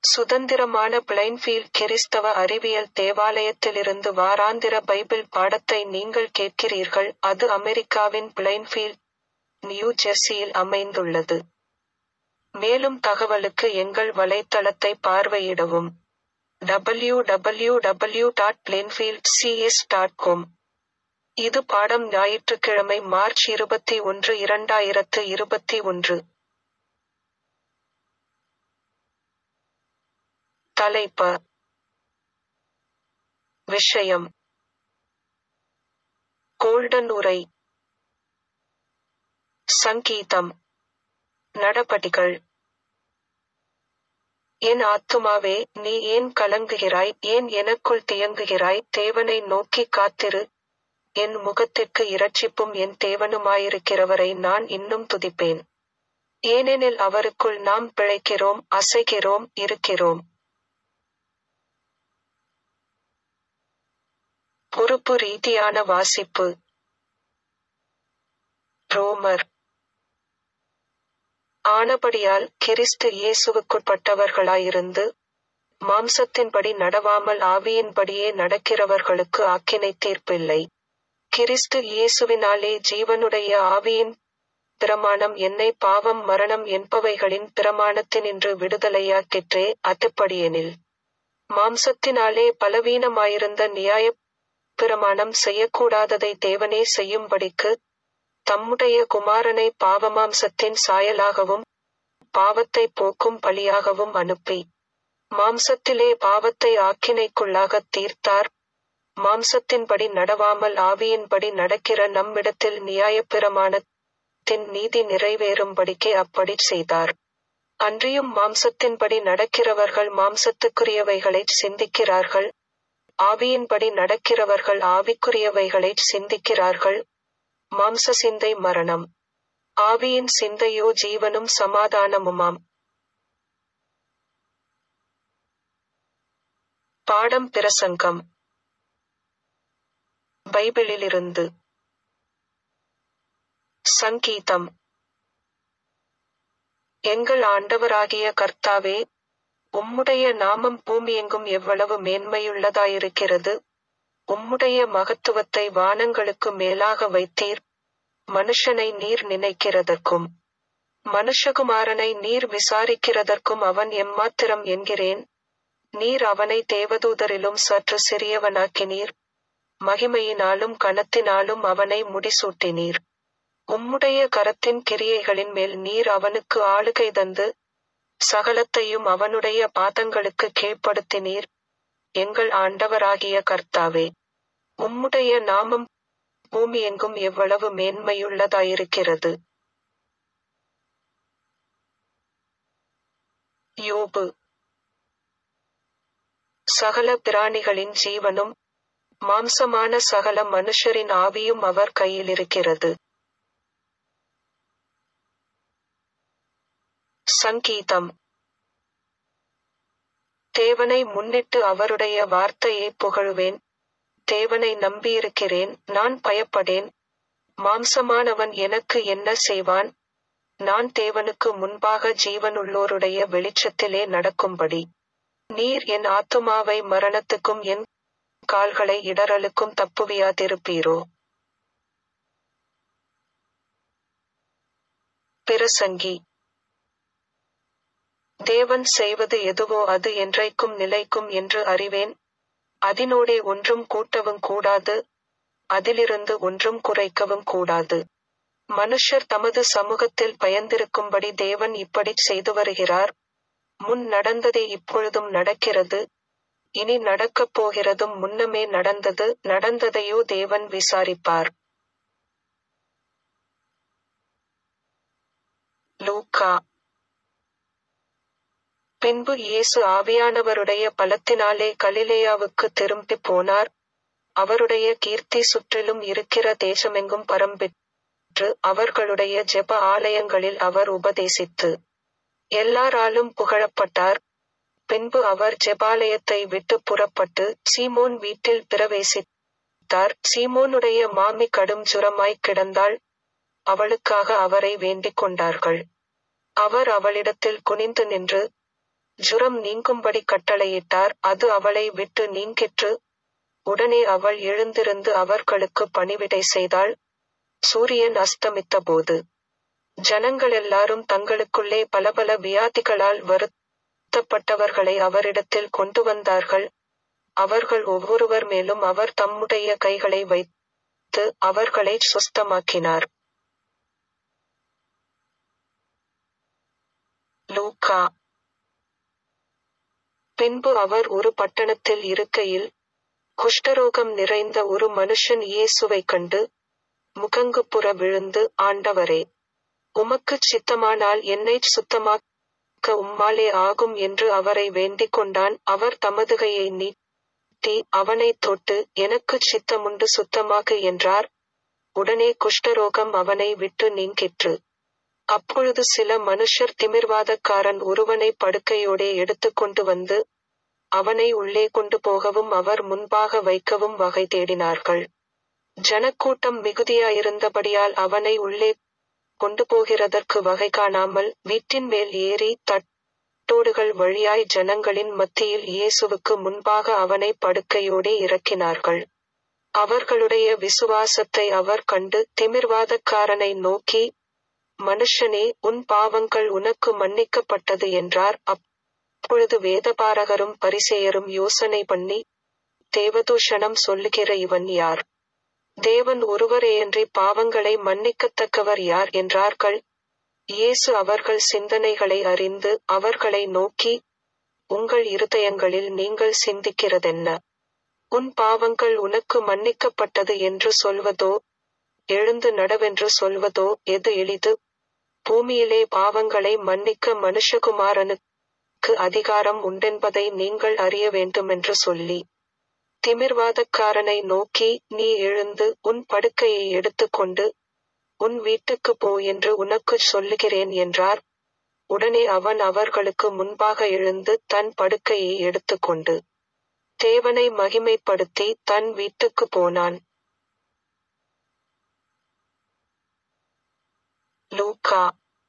சுதந்திரமான பிளைன்ஃபீல்ட் கிறிஸ்தவ அறிவியல் தேவாலயத்திலிருந்து வாராந்திர பைபிள் பாடத்தை நீங்கள் கேட்கிறீர்கள் அது அமெரிக்காவின் பிளைன்ஃபீல்ட் நியூ ஜெர்சியில் அமைந்துள்ளது மேலும் தகவலுக்கு எங்கள் வலைத்தளத்தை பார்வையிடவும் W W W dot Plainfield C S dot com இது பாடம் ஞாயிற்றுக்கிழமை மார்ச் இருபத்தி ஒன்று இரண்டாயிரத்து இருபத்தி ஒன்று தலைப்ப விஷயம் கோல்டன் உரை சங்கீதம் நடபடிகள் என் ஆத்துமாவே நீ ஏன் கலங்குகிறாய் ஏன் எனக்குள் தியங்குகிறாய் தேவனை நோக்கி காத்திரு என் முகத்திற்கு இரட்சிப்பும் என் தேவனுமாயிருக்கிறவரை நான் இன்னும் துதிப்பேன் ஏனெனில் அவருக்குள் நாம் பிழைக்கிறோம் அசைகிறோம் இருக்கிறோம் பொறுப்பு ரீதியான வாசிப்பு ரோமர் ஆனபடியால் கிறிஸ்து இயேசுவுக்குட்பட்டவர்களாயிருந்து மாம்சத்தின்படி நடவாமல் ஆவியின்படியே நடக்கிறவர்களுக்கு ஆக்கினை தீர்ப்பில்லை கிறிஸ்து இயேசுவினாலே ஜீவனுடைய ஆவியின் பிரமாணம் என்னை பாவம் மரணம் என்பவைகளின் பிரமாணத்தினின்று விடுதலையாக்கிற்றே அதுபடியெனில் மாம்சத்தினாலே பலவீனமாயிருந்த நியாய பிரமாணம் செய்யக்கூடாததை தேவனே செய்யும்படிக்கு தம்முடைய குமாரனை பாவமாம்சத்தின் சாயலாகவும் பாவத்தை போக்கும் பலியாகவும் அனுப்பி மாம்சத்திலே பாவத்தை ஆக்கினைக்குள்ளாகத் தீர்த்தார் மாம்சத்தின்படி நடவாமல் ஆவியின்படி நடக்கிற நம்மிடத்தில் நியாயப்பிரமாணத்தின் நீதி நிறைவேறும்படிக்கே அப்படி செய்தார் அன்றியும் மாம்சத்தின்படி நடக்கிறவர்கள் மாம்சத்துக்குரியவைகளைச் சிந்திக்கிறார்கள் ஆவியின்படி நடக்கிறவர்கள் ஆவிக்குரியவைகளைச் சிந்திக்கிறார்கள் மாம்ச சிந்தை மரணம் ஆவியின் சிந்தையோ ஜீவனும் சமாதானமுமாம் பாடம் பிரசங்கம் பைபிளிலிருந்து சங்கீதம் எங்கள் ஆண்டவராகிய கர்த்தாவே உம்முடைய நாமம் பூமியெங்கும் எவ்வளவு மேன்மையுள்ளதாயிருக்கிறது உம்முடைய மகத்துவத்தை வானங்களுக்கு மேலாக வைத்தீர் மனுஷனை நீர் நினைக்கிறதற்கும் மனுஷகுமாரனை நீர் விசாரிக்கிறதற்கும் அவன் எம்மாத்திரம் என்கிறேன் நீர் அவனை தேவதூதரிலும் சற்று சிறியவனாக்கினீர் மகிமையினாலும் கனத்தினாலும் அவனை முடிசூட்டினீர் உம்முடைய கரத்தின் கிரியைகளின் மேல் நீர் அவனுக்கு ஆளுகை தந்து சகலத்தையும் அவனுடைய பாதங்களுக்கு கீழ்ப்படுத்தினீர் எங்கள் ஆண்டவராகிய கர்த்தாவே உம்முடைய நாமம் பூமியெங்கும் எவ்வளவு மேன்மையுள்ளதாயிருக்கிறது யோபு சகல பிராணிகளின் ஜீவனும் மாம்சமான சகல மனுஷரின் ஆவியும் அவர் கையிலிருக்கிறது சங்கீதம் தேவனை முன்னிட்டு அவருடைய வார்த்தையை புகழுவேன் தேவனை நம்பியிருக்கிறேன் நான் பயப்படேன் மாம்சமானவன் எனக்கு என்ன செய்வான் நான் தேவனுக்கு முன்பாக ஜீவனுள்ளோருடைய வெளிச்சத்திலே நடக்கும்படி நீர் என் ஆத்துமாவை மரணத்துக்கும் என் கால்களை இடறலுக்கும் தப்புவியாதிருப்பீரோ பிரசங்கி தேவன் செய்வது எதுவோ அது என்றைக்கும் நிலைக்கும் என்று அறிவேன் அதனோடே ஒன்றும் கூட்டவும் கூடாது அதிலிருந்து ஒன்றும் குறைக்கவும் கூடாது மனுஷர் தமது சமூகத்தில் பயந்திருக்கும்படி தேவன் இப்படி செய்து வருகிறார் முன் நடந்ததே இப்பொழுதும் நடக்கிறது இனி நடக்கப் போகிறதும் முன்னமே நடந்தது நடந்ததையோ தேவன் விசாரிப்பார் லூக்கா பின்பு இயேசு ஆவியானவருடைய பலத்தினாலே கலிலேயாவுக்கு திரும்பி போனார் அவருடைய கீர்த்தி சுற்றிலும் இருக்கிற தேசமெங்கும் பரம்பிற்று அவர்களுடைய ஜெப ஆலயங்களில் அவர் உபதேசித்து எல்லாராலும் புகழப்பட்டார் பின்பு அவர் ஜெபாலயத்தை விட்டு புறப்பட்டு சீமோன் வீட்டில் பிரவேசித்தார் சீமோனுடைய மாமி கடும் ஜுரமாய் கிடந்தாள் அவளுக்காக அவரை வேண்டிக் கொண்டார்கள் அவர் அவளிடத்தில் குனிந்து நின்று ஜுரம் நீங்கும்படி கட்டளையிட்டார் அது அவளை விட்டு நீங்கிற்று உடனே அவள் எழுந்திருந்து அவர்களுக்கு பணிவிடை செய்தாள் சூரியன் அஸ்தமித்தபோது ஜனங்கள் எல்லாரும் தங்களுக்குள்ளே பல பல வியாதிகளால் வருத்தப்பட்டவர்களை அவரிடத்தில் கொண்டு வந்தார்கள் அவர்கள் ஒவ்வொருவர் மேலும் அவர் தம்முடைய கைகளை வைத்து அவர்களை சுஸ்தமாக்கினார் லூக்கா பின்பு அவர் ஒரு பட்டணத்தில் இருக்கையில் குஷ்டரோகம் நிறைந்த ஒரு மனுஷன் இயேசுவை கண்டு முகங்குப்புற விழுந்து ஆண்டவரே உமக்குச் சித்தமானால் என்னைச் சுத்தமாக்க உம்மாலே ஆகும் என்று அவரை வேண்டிக் கொண்டான் அவர் தமது கையை நீட்டி அவனைத் தொட்டு எனக்குச் சித்தமுண்டு சுத்தமாக்கு என்றார் உடனே குஷ்டரோகம் அவனை விட்டு நீங்கிற்று அப்பொழுது சில மனுஷர் திமிர்வாதக்காரன் ஒருவனை படுக்கையோடே எடுத்துக்கொண்டு வந்து அவனை உள்ளே கொண்டு போகவும் அவர் முன்பாக வைக்கவும் வகை தேடினார்கள் ஜனக்கூட்டம் மிகுதியாயிருந்தபடியால் அவனை உள்ளே கொண்டு போகிறதற்கு வகை காணாமல் வீட்டின் மேல் ஏறி தட்டோடுகள் வழியாய் ஜனங்களின் மத்தியில் இயேசுவுக்கு முன்பாக அவனை படுக்கையோடே இறக்கினார்கள் அவர்களுடைய விசுவாசத்தை அவர் கண்டு திமிர்வாதக்காரனை நோக்கி மனுஷனே உன் பாவங்கள் உனக்கு மன்னிக்கப்பட்டது என்றார் அப்பொழுது வேதபாரகரும் பரிசேயரும் யோசனை பண்ணி தேவதூஷணம் சொல்லுகிற இவன் யார் தேவன் ஒருவரேயன்றி பாவங்களை மன்னிக்கத்தக்கவர் யார் என்றார்கள் இயேசு அவர்கள் சிந்தனைகளை அறிந்து அவர்களை நோக்கி உங்கள் இருதயங்களில் நீங்கள் சிந்திக்கிறதென்ன உன் பாவங்கள் உனக்கு மன்னிக்கப்பட்டது என்று சொல்வதோ எழுந்து நடவென்று சொல்வதோ எது எளிது பூமியிலே பாவங்களை மன்னிக்க மனுஷகுமாரனுக்கு அதிகாரம் உண்டென்பதை நீங்கள் அறிய வேண்டுமென்று சொல்லி திமிர்வாதக்காரனை நோக்கி நீ எழுந்து உன் படுக்கையை எடுத்துக்கொண்டு உன் வீட்டுக்கு போ என்று உனக்குச் சொல்லுகிறேன் என்றார் உடனே அவன் அவர்களுக்கு முன்பாக எழுந்து தன் படுக்கையை எடுத்துக்கொண்டு தேவனை மகிமைப்படுத்தி தன் வீட்டுக்கு போனான் லூக்கா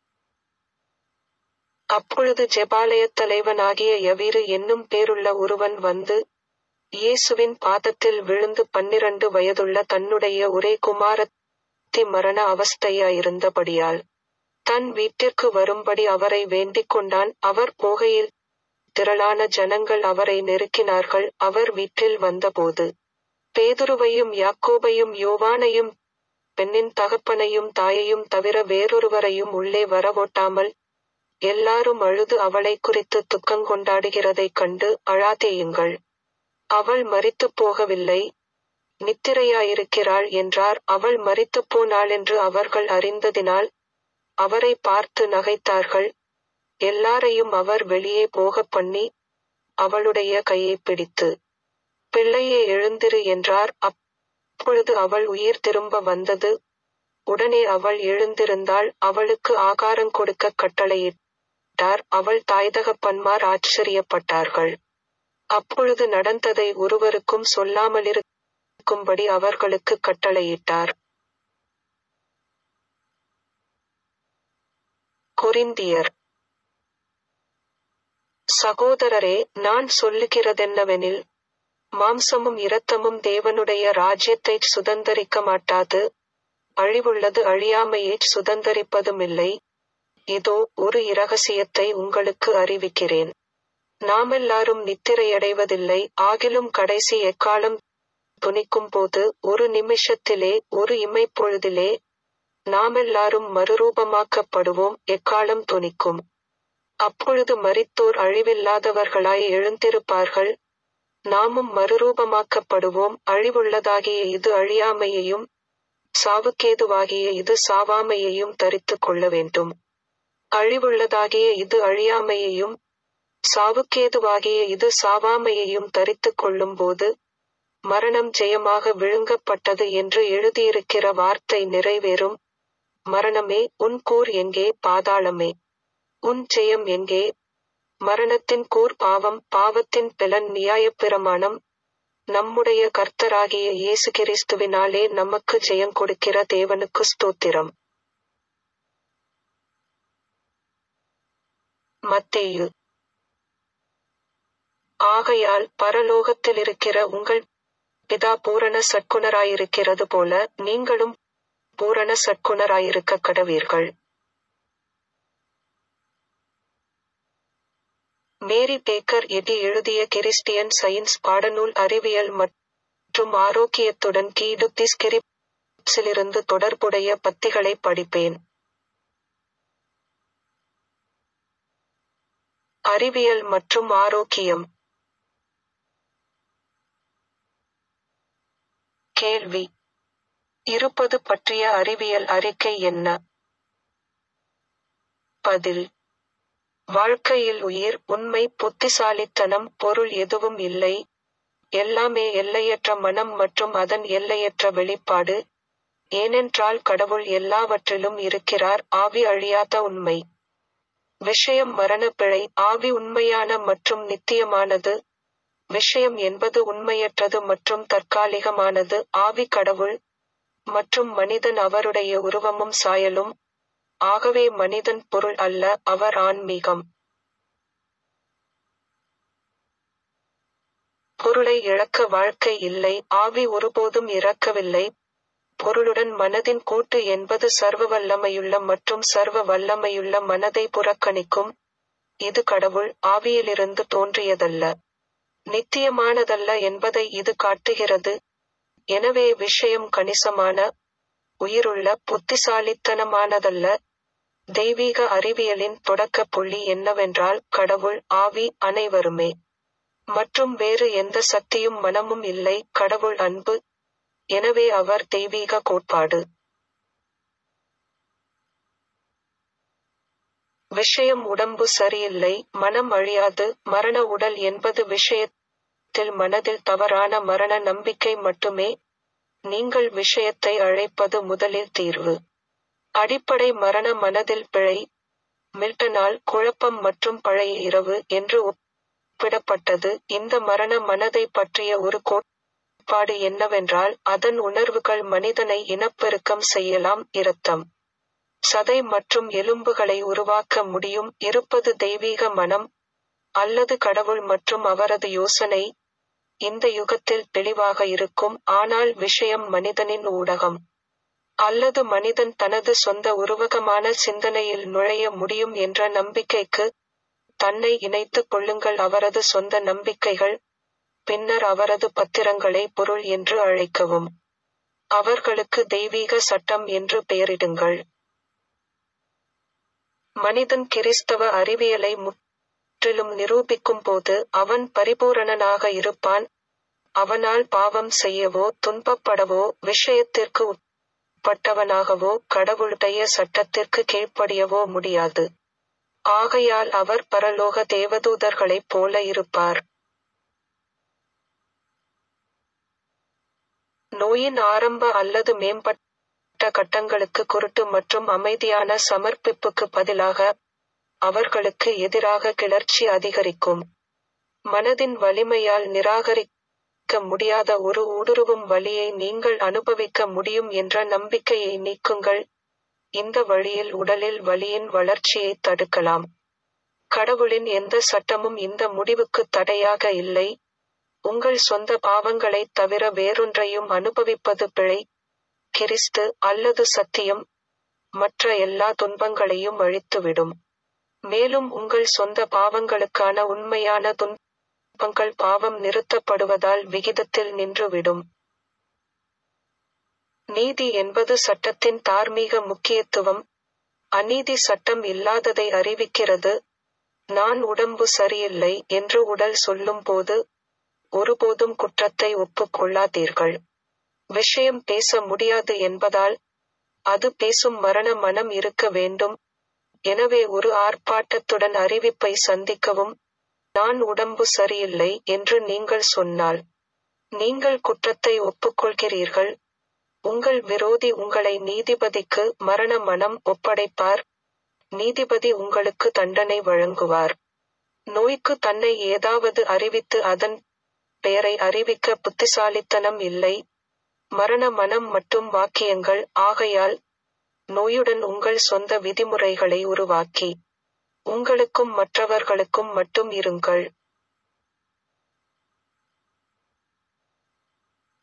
அப்பொழுது ஜெபாலயத் தலைவனாகிய யவீரு என்னும் பேருள்ள ஒருவன் வந்து இயேசுவின் பாதத்தில் விழுந்து பன்னிரண்டு வயதுள்ள தன்னுடைய ஒரே குமாரத்தி மரண அவஸ்தையாயிருந்தபடியால் தன் வீட்டிற்கு வரும்படி அவரை வேண்டிக் கொண்டான் அவர் போகையில் திரளான ஜனங்கள் அவரை நெருக்கினார்கள் அவர் வீட்டில் வந்தபோது பேதுருவையும் யாக்கோபையும் யோவானையும் பெண்ணின் தகப்பனையும் தாயையும் தவிர வேறொருவரையும் உள்ளே வரவொட்டாமல் எல்லாரும் அழுது அவளை குறித்து துக்கங்கொண்டாடுகிறதைக் கண்டு அழாதேயுங்கள் அவள் மரித்துப் போகவில்லை நித்திரையாயிருக்கிறாள் என்றார் அவள் மரித்துப் போனாளென்று அவர்கள் அறிந்ததினால் அவரை பார்த்து நகைத்தார்கள் எல்லாரையும் அவர் வெளியே போகப் பண்ணி அவளுடைய கையை பிடித்து பிள்ளையே எழுந்திரு என்றார் அப்பொழுது அவள் உயிர் திரும்ப வந்தது உடனே அவள் எழுந்திருந்தாள் அவளுக்கு ஆகாரம் கொடுக்க கட்டளையிட்டார் அவள் தாய்தகப்பன்மார் ஆச்சரியப்பட்டார்கள் அப்பொழுது நடந்ததை ஒருவருக்கும் சொல்லாமலிருக்கும்படி அவர்களுக்கு கட்டளையிட்டார் கொரிந்தியர் சகோதரரே நான் சொல்லுகிறதென்னவெனில் மாம்சமும் இரத்தமும் தேவனுடைய ராஜ்யத்தைச் சுதந்தரிக்க மாட்டாது அழிவுள்ளது அழியாமையைச் சுதந்தரிப்பதுமில்லை இதோ ஒரு இரகசியத்தை உங்களுக்கு அறிவிக்கிறேன் நாமெல்லாரும் நித்திரையடைவதில்லை ஆகிலும் கடைசி எக்காலம் துணிக்கும் போது ஒரு நிமிஷத்திலே ஒரு இமைப்பொழுதிலே நாமெல்லாரும் மறுரூபமாக்கப்படுவோம் எக்காலம் துணிக்கும் அப்பொழுது மரித்தோர் அழிவில்லாதவர்களாய் எழுந்திருப்பார்கள் நாமும் மறுரூபமாக்கப்படுவோம் அழிவுள்ளதாகிய இது அழியாமையையும் சாவுக்கேதுவாகிய இது சாவாமையையும் தரித்துக் கொள்ள வேண்டும் அழிவுள்ளதாகிய இது அழியாமையையும் சாவுக்கேதுவாகிய இது சாவாமையையும் தரித்துக் கொள்ளும்போது மரணம் ஜெயமாக விழுங்கப்பட்டது என்று எழுதியிருக்கிற வார்த்தை நிறைவேறும் மரணமே உன் கூர் எங்கே பாதாளமே உன் ஜெயம் எங்கே மரணத்தின் கூர் பாவம் பாவத்தின் பிலன் நியாயப்பிரமாணம் நம்முடைய கர்த்தராகிய இயேசு கிறிஸ்துவினாலே நமக்கு ஜெயம் கொடுக்கிற தேவனுக்கு ஸ்தோத்திரம் மத்தேயு ஆகையால் பரலோகத்திலிருக்கிற உங்கள் பிதா பூரண சற்குணராயிருக்கிறது போல நீங்களும் பூரண சற்குணராயிருக்க கடவீர்கள் மேரி பேக்கர் எடி எழுதிய கிறிஸ்டியன் சயின்ஸ் பாடநூல் அறிவியல் மற்றும் ஆரோக்கியத்துடன் கீடு ஸ்கிரிப்ட்ஸிலிருந்து தொடர்புடைய பத்திகளை படிப்பேன் அறிவியல் மற்றும் ஆரோக்கியம் கேள்வி இருப்பது பற்றிய அறிவியல் அறிக்கை என்ன பதில் வாழ்க்கையில் உயிர் உண்மை புத்திசாலித்தனம் பொருள் எதுவும் இல்லை எல்லாமே எல்லையற்ற மனம் மற்றும் அதன் எல்லையற்ற வெளிப்பாடு ஏனென்றால் கடவுள் எல்லாவற்றிலும் இருக்கிறார் ஆவி அழியாத உண்மை விஷயம் மரணப்பிழை ஆவி உண்மையான மற்றும் நித்தியமானது விஷயம் என்பது உண்மையற்றது மற்றும் தற்காலிகமானது ஆவி கடவுள் மற்றும் மனிதன் அவருடைய உருவமும் சாயலும் ஆகவே மனிதன் பொருள் அல்ல அவர் ஆன்மீகம் பொருளை இழக்க வாழ்க்கை இல்லை ஆவி ஒருபோதும் இறக்கவில்லை பொருளுடன் மனதின் கூட்டு என்பது சர்வ வல்லமையுள்ள மற்றும் சர்வ வல்லமையுள்ள மனதை புறக்கணிக்கும் இது கடவுள் ஆவியிலிருந்து தோன்றியதல்ல நித்தியமானதல்ல என்பதை இது காட்டுகிறது எனவே விஷயம் கணிசமான உயிருள்ள புத்திசாலித்தனமானதல்ல தெய்வீக அறிவியலின் தொடக்க புள்ளி என்னவென்றால் கடவுள் ஆவி அனைவருமே மற்றும் வேறு எந்த சக்தியும் மனமும் இல்லை கடவுள் அன்பு எனவே அவர் தெய்வீக கோட்பாடு விஷயம் உடம்பு சரியில்லை மனம் அழியாது மரண உடல் என்பது விஷயத்தில் மனதில் தவறான மரண நம்பிக்கை மட்டுமே நீங்கள் விஷயத்தை அழைப்பது முதலில் தீர்வு அடிப்படை மரண மனதில் பிழை மில்டனால் குழப்பம் மற்றும் பழைய இரவு என்று ஒப்பிடப்பட்டது இந்த மரண மனதை பற்றிய ஒரு கோட்பாடு என்னவென்றால் அதன் உணர்வுகள் மனிதனை இனப்பெருக்கம் செய்யலாம் இரத்தம் சதை மற்றும் எலும்புகளை உருவாக்க முடியும் இருப்பது தெய்வீக மனம் அல்லது கடவுள் மற்றும் அவரது யோசனை இந்த யுகத்தில் தெளிவாக இருக்கும் ஆனால் விஷயம் மனிதனின் ஊடகம் அல்லது மனிதன் தனது சொந்த உருவகமான சிந்தனையில் நுழைய முடியும் என்ற நம்பிக்கைக்கு தன்னை இணைத்துக் கொள்ளுங்கள் அவரது சொந்த நம்பிக்கைகள் பின்னர் அவரது பத்திரங்களை பொருள் என்று அழைக்கவும் அவர்களுக்கு தெய்வீக சட்டம் என்று பெயரிடுங்கள் மனிதன் கிறிஸ்தவ அறிவியலை முற்றிலும் நிரூபிக்கும் போது அவன் பரிபூரணனாக இருப்பான் அவனால் பாவம் செய்யவோ துன்பப்படவோ விஷயத்திற்கு உட்பட்டவனாகவோ கடவுளுடைய சட்டத்திற்கு கீழ்ப்படியவோ முடியாது ஆகையால் அவர் பரலோக தேவதூதர்களைப் போல இருப்பார் நோயின் ஆரம்ப அல்லது மேம்பட்ட கட்டங்களுக்கு குருட்டு மற்றும் அமைதியான சமர்ப்பிப்புக்கு பதிலாக அவர்களுக்கு எதிராக கிளர்ச்சி அதிகரிக்கும் மனதின் வலிமையால் நிராகரிக்க முடியாத ஒரு ஊடுருவும் வழியை நீங்கள் அனுபவிக்க முடியும் என்ற நம்பிக்கையை நீக்குங்கள் இந்த வழியில் உடலில் வலியின் வளர்ச்சியை தடுக்கலாம் கடவுளின் எந்த சட்டமும் இந்த முடிவுக்கு தடையாக இல்லை உங்கள் சொந்த பாவங்களைத் தவிர வேறொன்றையும் அனுபவிப்பது பிழை கிறிஸ்து அல்லது சத்தியம் மற்ற எல்லா துன்பங்களையும் அழித்துவிடும் மேலும் உங்கள் சொந்த பாவங்களுக்கான உண்மையான துன்பங்கள் பாவம் நிறுத்தப்படுவதால் விகிதத்தில் நின்றுவிடும் நீதி என்பது சட்டத்தின் தார்மீக முக்கியத்துவம் அநீதி சட்டம் இல்லாததை அறிவிக்கிறது நான் உடம்பு சரியில்லை என்று உடல் சொல்லும் போது ஒருபோதும் குற்றத்தை ஒப்புக்கொள்ளாதீர்கள் விஷயம் பேச முடியாது என்பதால் அது பேசும் மரண மனம் இருக்க வேண்டும் எனவே ஒரு ஆர்ப்பாட்டத்துடன் அறிவிப்பை சந்திக்கவும் நான் உடம்பு சரியில்லை என்று நீங்கள் சொன்னால் நீங்கள் குற்றத்தை ஒப்புக்கொள்கிறீர்கள் உங்கள் விரோதி உங்களை நீதிபதிக்கு மரண மனம் ஒப்படைப்பார் நீதிபதி உங்களுக்கு தண்டனை வழங்குவார் நோய்க்கு தன்னை ஏதாவது அறிவித்து அதன் பெயரை அறிவிக்க புத்திசாலித்தனம் இல்லை மரண மனம் மற்றும் வாக்கியங்கள் ஆகையால் நோயுடன் உங்கள் சொந்த விதிமுறைகளை உருவாக்கி உங்களுக்கும் மற்றவர்களுக்கும் மட்டும் இருங்கள்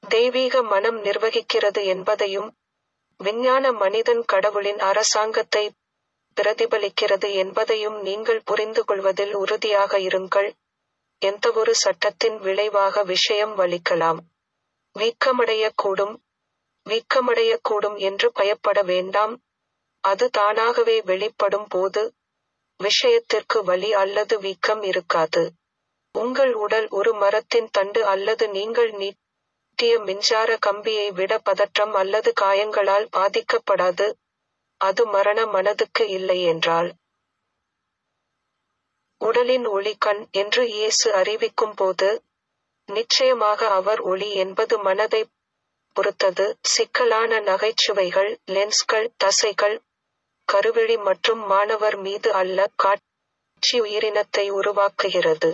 தெய்வீக மனம் நிர்வகிக்கிறது என்பதையும் விஞ்ஞான மனிதன் கடவுளின் அரசாங்கத்தை பிரதிபலிக்கிறது என்பதையும் நீங்கள் புரிந்து கொள்வதில் உறுதியாக இருங்கள் எந்தவொரு சட்டத்தின் விளைவாக விஷயம் வலிக்கலாம் வீக்கமடையக்கூடும் வீக்கமடையக்கூடும் என்று பயப்பட வேண்டாம் அது தானாகவே வெளிப்படும் போது விஷயத்திற்கு வலி அல்லது வீக்கம் இருக்காது உங்கள் உடல் ஒரு மரத்தின் தண்டு அல்லது நீங்கள் நீட்டிய மின்சார கம்பியை விட பதற்றம் அல்லது காயங்களால் பாதிக்கப்படாது அது மரண மனதுக்கு இல்லை என்றால் உடலின் ஒளி கண் என்று இயேசு அறிவிக்கும் போது நிச்சயமாக அவர் ஒளி என்பது மனதை பொறுத்தது சிக்கலான நகைச்சுவைகள் லென்ஸ்கள் தசைகள் கருவிழி மற்றும் மாணவர் மீது அல்ல காட்சி உயிரினத்தை உருவாக்குகிறது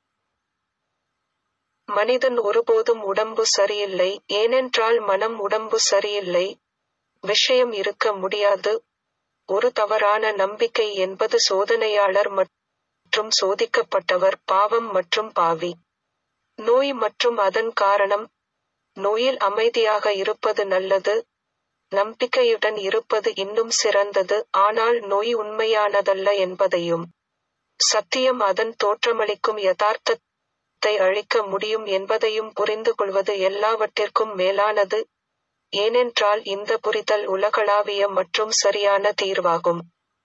மனிதன் ஒருபோதும் உடம்பு சரியில்லை ஏனென்றால் மனம் உடம்பு சரியில்லை விஷயம் இருக்க முடியாது ஒரு தவறான நம்பிக்கை என்பது சோதனையாளர் மற்றும் சோதிக்கப்பட்டவர் பாவம் மற்றும் பாவி நோய் மற்றும் அதன் காரணம் நோயில் அமைதியாக இருப்பது நல்லது நம்பிக்கையுடன் இருப்பது இன்னும் சிறந்தது ஆனால் நோய் உண்மையானதல்ல என்பதையும் சத்தியம் அதன் தோற்றமளிக்கும் யதார்த்தத்தை அழிக்க முடியும் என்பதையும் புரிந்து கொள்வது எல்லாவற்றிற்கும் மேலானது ஏனென்றால் இந்த புரிதல் உலகளாவிய மற்றும் சரியான தீர்வாகும்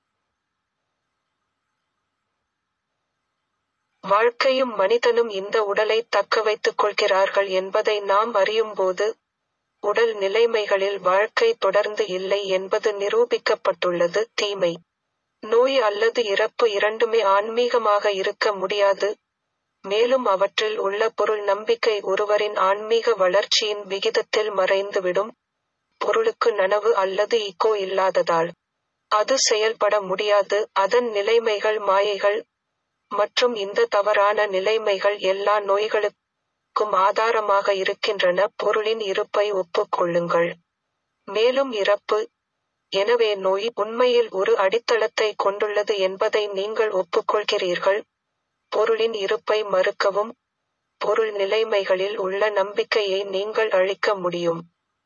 வாழ்க்கையும் மனிதனும் இந்த உடலை தக்க வைத்துக் கொள்கிறார்கள் என்பதை நாம் அறியும்போது உடல் நிலைமைகளில் வாழ்க்கை தொடர்ந்து இல்லை என்பது நிரூபிக்கப்பட்டுள்ளது தீமை நோய் அல்லது இறப்பு இரண்டுமே ஆன்மீகமாக இருக்க முடியாது மேலும் அவற்றில் உள்ள பொருள் நம்பிக்கை ஒருவரின் ஆன்மீக வளர்ச்சியின் விகிதத்தில் மறைந்துவிடும் பொருளுக்கு நனவு அல்லது இக்கோ இல்லாததால் அது செயல்பட முடியாது அதன் நிலைமைகள் மாயைகள் மற்றும் இந்த தவறான நிலைமைகள் எல்லா நோய்களுக்கும் ஆதாரமாக இருக்கின்றன பொருளின் இருப்பை ஒப்புக்கொள்ளுங்கள் மேலும் இறப்பு எனவே நோய் உண்மையில் ஒரு அடித்தளத்தை கொண்டுள்ளது என்பதை நீங்கள் ஒப்புக்கொள்கிறீர்கள் பொருளின் இருப்பை மறுக்கவும் பொருள் நிலைமைகளில் உள்ள நம்பிக்கையை நீங்கள் அழிக்க முடியும்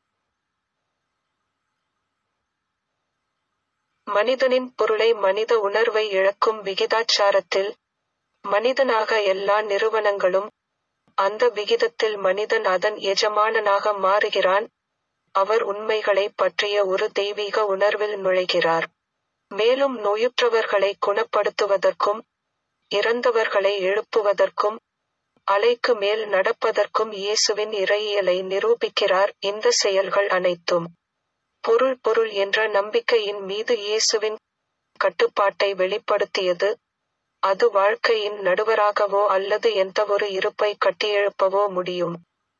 மனிதனின் பொருளை மனித உணர்வை இழக்கும் விகிதாச்சாரத்தில் மனிதனாக எல்லா நிறுவனங்களும் அந்த விகிதத்தில் மனிதன் அதன் எஜமானனாக மாறுகிறான் அவர் உண்மைகளை பற்றிய ஒரு தெய்வீக உணர்வில் நுழைகிறார் மேலும் நோயுற்றவர்களை குணப்படுத்துவதற்கும் இறந்தவர்களை எழுப்புவதற்கும் அலைக்கு மேல் நடப்பதற்கும் இயேசுவின் இறையியலை நிரூபிக்கிறார் இந்த செயல்கள் அனைத்தும் பொருள் பொருள் என்ற நம்பிக்கையின் மீது இயேசுவின் கட்டுப்பாட்டை வெளிப்படுத்தியது அது வாழ்க்கையின் நடுவராகவோ அல்லது எந்தவொரு இருப்பை கட்டியெழுப்பவோ முடியும்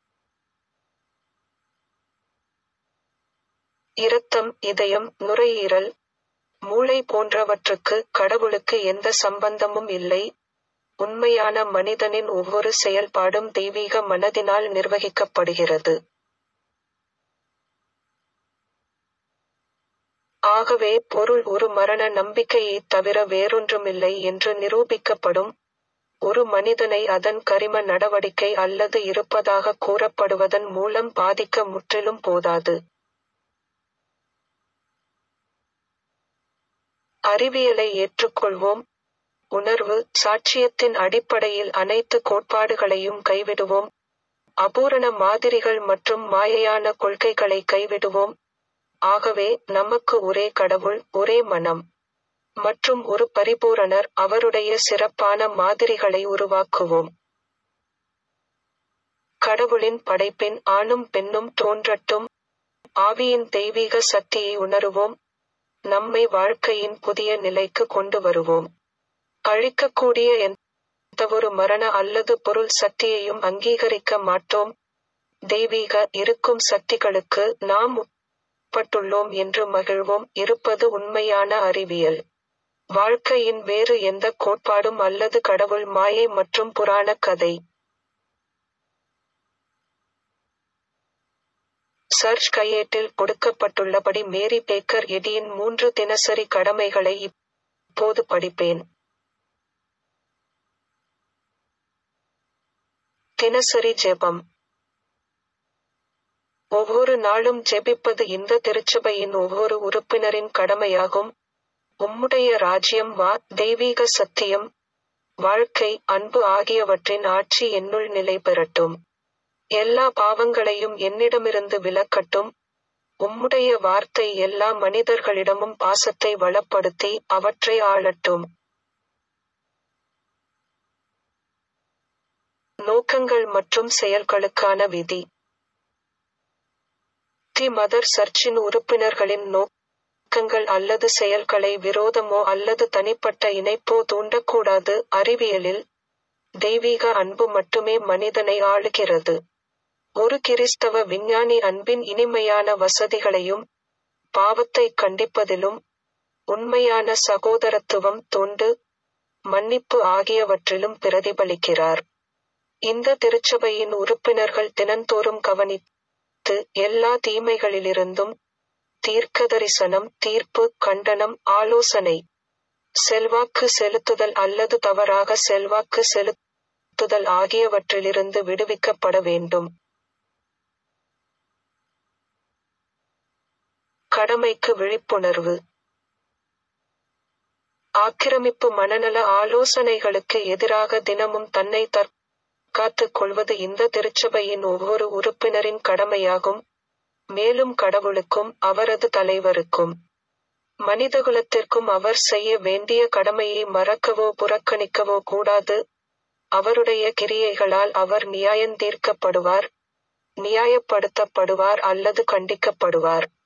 இரத்தம் இதயம் நுரையீரல் மூளை போன்றவற்றுக்கு கடவுளுக்கு எந்த சம்பந்தமும் இல்லை உண்மையான மனிதனின் ஒவ்வொரு செயல்பாடும் தெய்வீக மனதினால் நிர்வகிக்கப்படுகிறது ஆகவே பொருள் ஒரு மரண நம்பிக்கையைத் தவிர வேறொன்றுமில்லை என்று நிரூபிக்கப்படும் ஒரு மனிதனை அதன் கரிம நடவடிக்கை அல்லது இருப்பதாக கூறப்படுவதன் மூலம் பாதிக்க முற்றிலும் போதாது அறிவியலை ஏற்றுக்கொள்வோம் உணர்வு சாட்சியத்தின் அடிப்படையில் அனைத்து கோட்பாடுகளையும் கைவிடுவோம் அபூரண மாதிரிகள் மற்றும் மாயையான கொள்கைகளை கைவிடுவோம் ஆகவே நமக்கு ஒரே கடவுள் ஒரே மனம் மற்றும் ஒரு பரிபூரணர் அவருடைய சிறப்பான மாதிரிகளை உருவாக்குவோம் கடவுளின் படைப்பின் ஆணும் பெண்ணும் தோன்றட்டும் ஆவியின் தெய்வீக சக்தியை உணருவோம் நம்மை வாழ்க்கையின் புதிய நிலைக்கு கொண்டு வருவோம் அழிக்கக்கூடிய எந்தவொரு மரண அல்லது பொருள் சக்தியையும் அங்கீகரிக்க மாட்டோம் தெய்வீக இருக்கும் சக்திகளுக்கு நாம் உட்பட்டுள்ளோம் என்று மகிழ்வோம் இருப்பது உண்மையான அறிவியல் வாழ்க்கையின் வேறு எந்த கோட்பாடும் அல்லது கடவுள் மாயை மற்றும் புராண கதை சர்ச் கையேட்டில் கொடுக்கப்பட்டுள்ளபடி மேரி பேக்கர் எடியின் மூன்று தினசரி கடமைகளை இப்போது படிப்பேன் தினசரி ஜெபம் ஒவ்வொரு நாளும் ஜெபிப்பது இந்த திருச்சபையின் ஒவ்வொரு உறுப்பினரின் கடமையாகும் உம்முடைய ராஜ்யம் வா தெய்வீக சத்தியம் வாழ்க்கை அன்பு ஆகியவற்றின் ஆட்சி என்னுள் நிலை பெறட்டும் எல்லா பாவங்களையும் என்னிடமிருந்து விலக்கட்டும் உம்முடைய வார்த்தை எல்லா மனிதர்களிடமும் பாசத்தை வளப்படுத்தி அவற்றை ஆளட்டும் நோக்கங்கள் மற்றும் செயல்களுக்கான விதி தி மதர் சர்ச்சின் உறுப்பினர்களின் நோக்கங்கள் அல்லது செயல்களை விரோதமோ அல்லது தனிப்பட்ட இணைப்போ தூண்டக்கூடாது அறிவியலில் தெய்வீக அன்பு மட்டுமே மனிதனை ஆளுகிறது ஒரு கிறிஸ்தவ விஞ்ஞானி அன்பின் இனிமையான வசதிகளையும் பாவத்தை கண்டிப்பதிலும் உண்மையான சகோதரத்துவம் தொண்டு மன்னிப்பு ஆகியவற்றிலும் பிரதிபலிக்கிறார் இந்த திருச்சபையின் உறுப்பினர்கள் தினந்தோறும் கவனித்து எல்லா தீமைகளிலிருந்தும் தீர்க்கதரிசனம் தீர்ப்பு கண்டனம் ஆலோசனை செல்வாக்கு செலுத்துதல் அல்லது தவறாக செல்வாக்கு செலுத்துதல் ஆகியவற்றிலிருந்து விடுவிக்கப்பட வேண்டும் கடமைக்கு விழிப்புணர்வு ஆக்கிரமிப்பு மனநல ஆலோசனைகளுக்கு எதிராக தினமும் தன்னை தற்காத்துக் கொள்வது இந்த திருச்சபையின் ஒவ்வொரு உறுப்பினரின் கடமையாகும் மேலும் கடவுளுக்கும் அவரது தலைவருக்கும் மனிதகுலத்திற்கும் அவர் செய்ய வேண்டிய கடமையை மறக்கவோ புறக்கணிக்கவோ கூடாது அவருடைய கிரியைகளால் அவர் நியாயந்தீர்க்கப்படுவார் நியாயப்படுத்தப்படுவார் அல்லது கண்டிக்கப்படுவார்